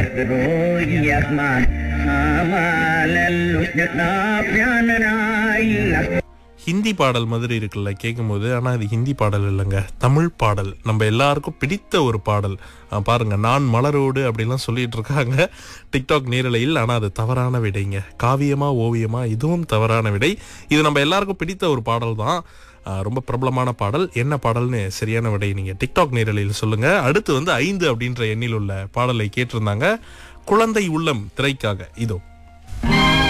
روي أحمد آمال اللجنة بيانا ஹிந்தி பாடல் மாதிரி இருக்குல்ல கேட்கும்போது ஆனால் இது ஹிந்தி பாடல் இல்லைங்க தமிழ் பாடல் நம்ம எல்லாருக்கும் பிடித்த ஒரு பாடல் ஆ, பாருங்க நான் மலரோடு அப்படிலாம் சொல்லிட்டு இருக்காங்க டிக்டாக் நேரலையில் ஆனால் அது தவறான விடைங்க காவியமா ஓவியமா இதுவும் தவறான விடை இது நம்ம எல்லாருக்கும் பிடித்த ஒரு பாடல் தான் ஆ, ரொம்ப பிரபலமான பாடல் என்ன பாடல்னு சரியான விடை நீங்க டிக்டாக் நேரலையில் சொல்லுங்க அடுத்து வந்து ஐந்து அப்படின்ற எண்ணில் உள்ள பாடலை கேட்டிருந்தாங்க குழந்தை உள்ளம் திரைக்காக இதோ